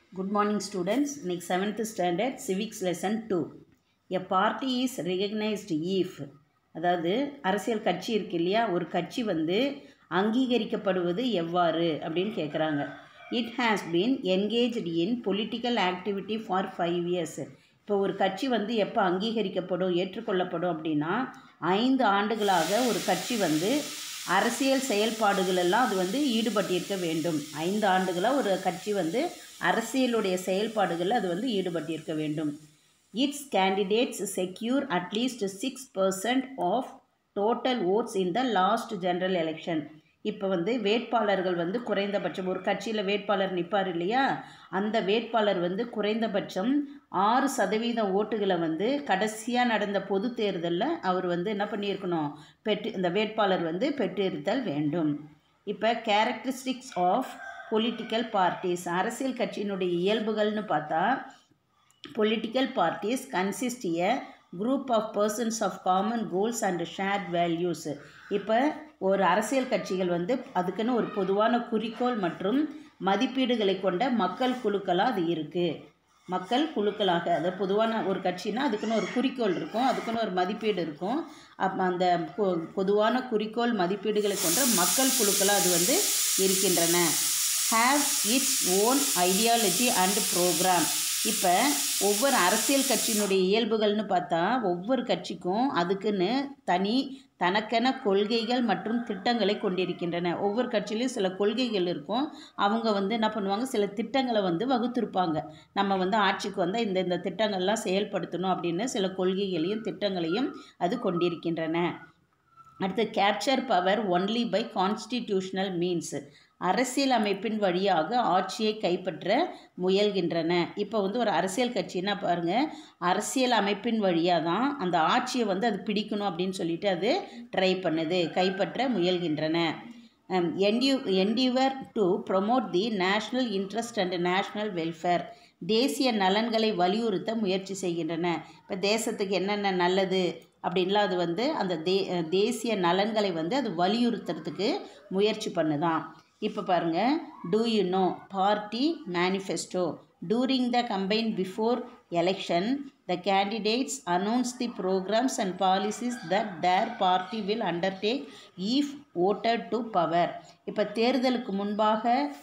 Good morning, students. Next, seventh standard civics lesson two. A party is recognized if அதாவது அரசியல் கட்சி இருக்கு இல்லையா ஒரு கட்சி வந்து அங்கீகரிக்கப்படுவது எவ்வாறு அப்படின்னு கேட்குறாங்க it has been engaged in political activity for five years இப்போ ஒரு கட்சி வந்து எப்போ அங்கீகரிக்கப்படும் ஏற்றுக்கொள்ளப்படும் அப்படின்னா ஐந்து ஆண்டுகளாக ஒரு கட்சி வந்து அரசியல் செயல்பாடுகள் எல்லாம் அது வந்து ஈடுபட்டிருக்க வேண்டும் ஐந்து ஆண்டுகளாக ஒரு கட்சி வந்து அரசியலுடைய செயல்பாடுகளில் அது வந்து ஈடுபட்டிருக்க வேண்டும் its candidates secure at least six percent of total votes in the last general election இப்போ வந்து வேட்பாளர்கள் வந்து குறைந்தபட்சம் ஒரு கட்சியில் வேட்பாளர் நிற்பார் இல்லையா அந்த வேட்பாளர் வந்து குறைந்தபட்சம் ஆறு சதவீத ஓட்டுகளை வந்து கடைசியாக நடந்த பொது தேர்தலில் அவர் வந்து என்ன பண்ணியிருக்கணும் பெற்று இந்த வேட்பாளர் வந்து பெற்றிருத்தல் வேண்டும் இப்போ கேரக்டரிஸ்டிக்ஸ் ஆஃப் பொலிட்டிக்கல் பார்ட்டிஸ் அரசியல் கட்சியினுடைய இயல்புகள்னு பார்த்தா political parties consist a group of persons of common goals and shared values இப்போ ஒரு அரசியல் கட்சிகள் வந்து அதுக்குன்னு ஒரு பொதுவான குறிக்கோள் மற்றும் மதிப்பீடுகளை கொண்ட மக்கள் குழுக்களாக அது இருக்குது மக்கள் குழுக்களாக அது பொதுவான ஒரு கட்சினா அதுக்குன்னு ஒரு குறிக்கோள் இருக்கும் அதுக்குன்னு ஒரு மதிப்பீடு இருக்கும் அப் அந்த பொ- பொதுவான குறிக்கோள் மதிப்பீடுகளை கொண்ட மக்கள் குழுக்களாக அது வந்து இருக்கின்றன have its own ideology and programme இப்போ ஒவ்வொரு அரசியல் கட்சியினுடைய இயல்புகள்னு பார்த்தா ஒவ்வொரு கட்சிக்கும் அதுக்குன்னு தனி தனக்கென கொள்கைகள் மற்றும் திட்டங்களை கொண்டிருக்கின்றன ஒவ்வொரு கட்சியிலையும் சில கொள்கைகள் இருக்கும் அவங்க வந்து என்ன பண்ணுவாங்க சில திட்டங்களை வந்து வகுத்திருப்பாங்க நம்ம வந்து ஆட்சிக்கு வந்தால் இந்த இந்த திட்டங்கள்லாம் செயல்படுத்தணும் அப்படின்னு சில கொள்கைகளையும் திட்டங்களையும் அது கொண்டிருக்கின்றன அடுத்து capture power only by constitutional means அரசியல் அமைப்பின் வழியாக ஆட்சியை கைப்பற்ற முயல்கின்றன இப்போ வந்து ஒரு அரசியல் கட்சின்னா பாருங்கள் அரசியல் அமைப்பின் வழியாக தான் அந்த ஆட்சியை வந்து அது பிடிக்கணும் அப்படின்னு சொல்லிட்டு அது ட்ரை பண்ணுது கைப்பற்ற முயல்கின்றன என்டியூ endeavour to promote the national interest and national welfare தேசிய நலன்களை வலியுறுத்த முயற்சி செய்கின்றன இப்போ தேசத்துக்கு என்னென்ன நல்லது அப்படின்லாம் அது வந்து அந்த தே தேசிய நலன்களை வந்து அது வலியுறுத்துறதுக்கு முயற்சி பண்ணுதான் இப்போ பாருங்கள் do you know party manifesto during the campaign before election the candidates announce the programmes and policies that their party will undertake if voted to power இப்போ தேர்தலுக்கு முன்பாக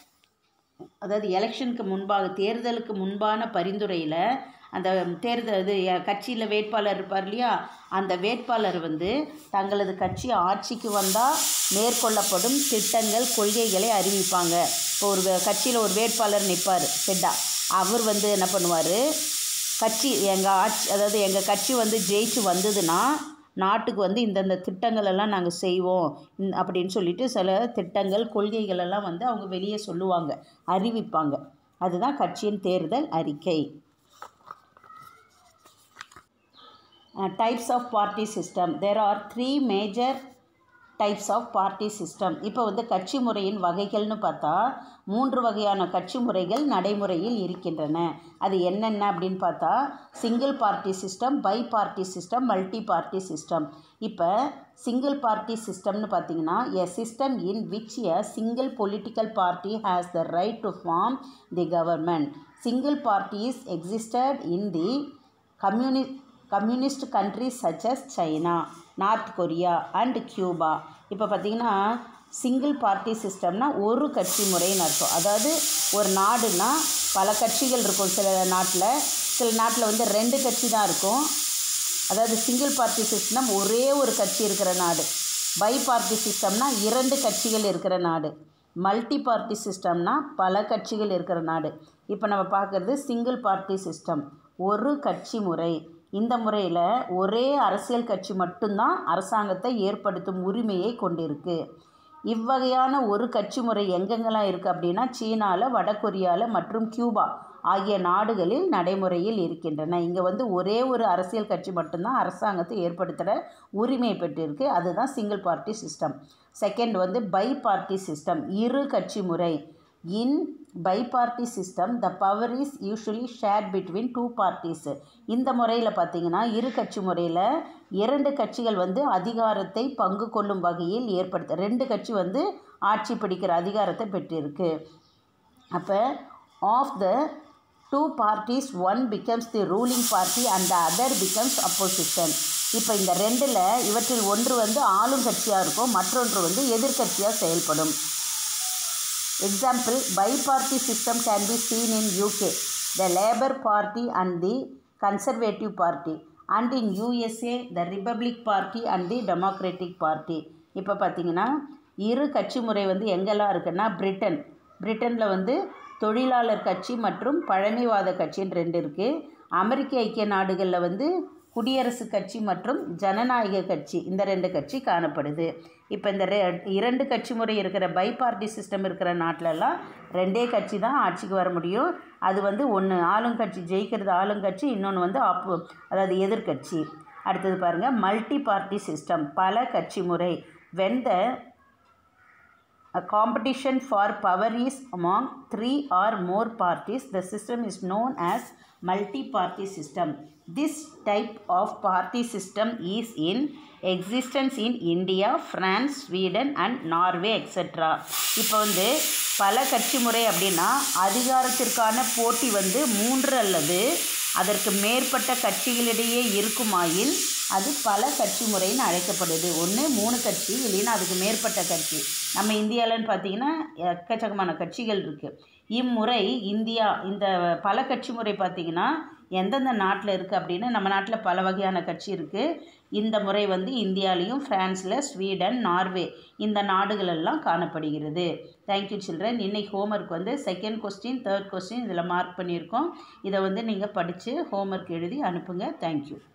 அதாவது எலெக்ஷனுக்கு முன்பாக தேர்தலுக்கு முன்பான பரிந்துரையில் அந்த தேர்தல் இது கட்சியில் வேட்பாளர் இருப்பார் இல்லையா அந்த வேட்பாளர் வந்து தங்களது கட்சி ஆட்சிக்கு வந்தால் மேற்கொள்ளப்படும் திட்டங்கள் கொள்கைகளை அறிவிப்பாங்க இப்போ ஒரு கட்சியில் ஒரு வேட்பாளர் நிற்பார் செட்டா அவர் வந்து என்ன பண்ணுவார் கட்சி எங்கள் ஆட்சி அதாவது எங்கள் கட்சி வந்து ஜெயிச்சு வந்ததுன்னா நாட்டுக்கு வந்து இந்தந்த திட்டங்கள் எல்லாம் நாங்கள் செய்வோம் இந்த- அப்படின்னு சொல்லிட்டு சில திட்டங்கள் கொள்கைகள் எல்லாம் வந்து அவங்க வெளியே சொல்லுவாங்க அறிவிப்பாங்க அதுதான் கட்சியின் தேர்தல் அறிக்கை types of party system there are three major types of party system இப்போ வந்து கட்சி முறையின் வகைகள்னு பார்த்தா மூன்று வகையான கட்சி முறைகள் நடைமுறையில் இருக்கின்றன அது என்னென்ன அப்படின்னு பார்த்தா single party system bi party system multi party system இப்போ சிங்கிள் பார்ட்டி சிஸ்டம்னு பார்த்தீங்கன்னா a system in which a single political party has the right to form the government single parties existed in the கம்யூனி communist countries such as China North Korea and Cuba இப்போ பார்த்தீங்கன்னா single party சிஸ்டம்னா ஒரு கட்சி முறைன்னு அர்த்தம் அதாவது ஒரு நாடுனா பல கட்சிகள் இருக்கும் சில நாட்டில் சில நாட்டில் வந்து ரெண்டு கட்சி தான் இருக்கும் அதாவது சிங்கிள் பார்ட்டி சிஸ்டம் ஒரே ஒரு கட்சி இருக்கிற நாடு பை பார்ட்டி சிஸ்டம்னா இரண்டு கட்சிகள் இருக்கிற நாடு மல்டி பார்ட்டி சிஸ்டம்னா பல கட்சிகள் இருக்கிற நாடு இப்போ நம்ம பார்க்குறது சிங்கிள் பார்ட்டி சிஸ்டம் ஒரு கட்சி முறை இந்த முறையில் ஒரே அரசியல் கட்சி மட்டும்தான் அரசாங்கத்தை ஏற்படுத்தும் உரிமையை கொண்டிருக்கு இவ்வகையான ஒரு கட்சி முறை எங்கெங்கெல்லாம் இருக்குது அப்படின்னா சீனாவில் வடகொரியாவில் மற்றும் கியூபா ஆகிய நாடுகளில் நடைமுறையில் இருக்கின்றன இங்கே வந்து ஒரே ஒரு அரசியல் கட்சி மட்டும்தான் அரசாங்கத்தை ஏற்படுத்துகிற உரிமை பெற்றிருக்கு அதுதான் சிங்கிள் பார்ட்டி சிஸ்டம் செகண்ட் வந்து பை பார்ட்டி சிஸ்டம் இரு கட்சி முறை in bi party system the power is usually shared between two parties இந்த முறையில் பார்த்தீங்கன்னா இரு கட்சி முறையில் இரண்டு கட்சிகள் வந்து அதிகாரத்தை பங்கு கொள்ளும் வகையில் ஏற்படுத்த ரெண்டு கட்சி வந்து ஆட்சி பிடிக்கிற அதிகாரத்தை பெற்றிருக்கு அப்போ of the two parties one becomes the ruling party and the other becomes opposition இப்போ இந்த ரெண்டில் இவற்றில் ஒன்று வந்து ஆளும் கட்சியாக இருக்கும் மற்றொன்று வந்து எதிர்க்கட்சியாக செயல்படும் example bi party system can be seen in UK the Labour party and the Conservative party and in USA the Republic party and the Democratic party இப்போ பார்த்தீங்கன்னா இரு கட்சி முறை வந்து எங்கெல்லாம் இருக்குன்னா பிரிட்டன் பிரிட்டனில் வந்து தொழிலாளர் கட்சி மற்றும் பழமைவாத கட்சின்னு ரெண்டு இருக்குது அமெரிக்க ஐக்கிய நாடுகளில் வந்து குடியரசுக் கட்சி மற்றும் ஜனநாயக கட்சி இந்த ரெண்டு கட்சி காணப்படுது இப்போ இந்த ரெ இரண்டு கட்சி முறை இருக்கிற பை பார்ட்டி சிஸ்டம் இருக்கிற நாட்டிலலாம் ரெண்டே கட்சி தான் ஆட்சிக்கு வர முடியும் அது வந்து ஒன்று ஆளுங்கட்சி ஜெயிக்கிறது ஆளுங்கட்சி இன்னொன்று வந்து ஆப்போ அதாவது எதிர்கட்சி அடுத்தது பாருங்கள் மல்டி பார்ட்டி சிஸ்டம் பல கட்சி முறை when the A competition for power is among three or more parties. The system is known as multi-party system. This type of party system is in existence in India, France, Sweden and Norway, etc. இப்போ வந்து பல கட்சி முறை அப்படின்னா அதிகாரத்திற்கான போட்டி வந்து மூன்று அல்லது அதற்கு மேற்பட்ட கட்சிகளிடையே இருக்குமாயின் அது பல கட்சி முறைன்னு அழைக்கப்படுது ஒன்று மூணு கட்சி இல்லைன்னா அதுக்கு மேற்பட்ட கட்சி நம்ம இந்தியாவிலன்னு பார்த்தீங்கன்னா எக்கச்சக்கமான கட்சிகள் இருக்குது இம்முறை இந்தியா இந்த பல கட்சி முறை பார்த்திங்கன்னா எந்தெந்த நாட்டில் இருக்குது அப்படின்னு நம்ம நாட்டில் பல வகையான கட்சி இருக்குது இந்த முறை வந்து இந்தியாலேயும் ஃப்ரான்ஸில் ஸ்வீடன் நார்வே இந்த நாடுகளெல்லாம் காணப்படுகிறது தேங்க்யூ சில்ட்ரன் இன்னைக்கு ஹோம்ஒர்க் வந்து செகண்ட் கொஸ்டின் தேர்ட் கொஸ்டின் இதில் மார்க் பண்ணியிருக்கோம் இதை வந்து நீங்கள் படித்து ஹோம்ஒர்க் எழுதி அனுப்புங்க தேங்க்யூ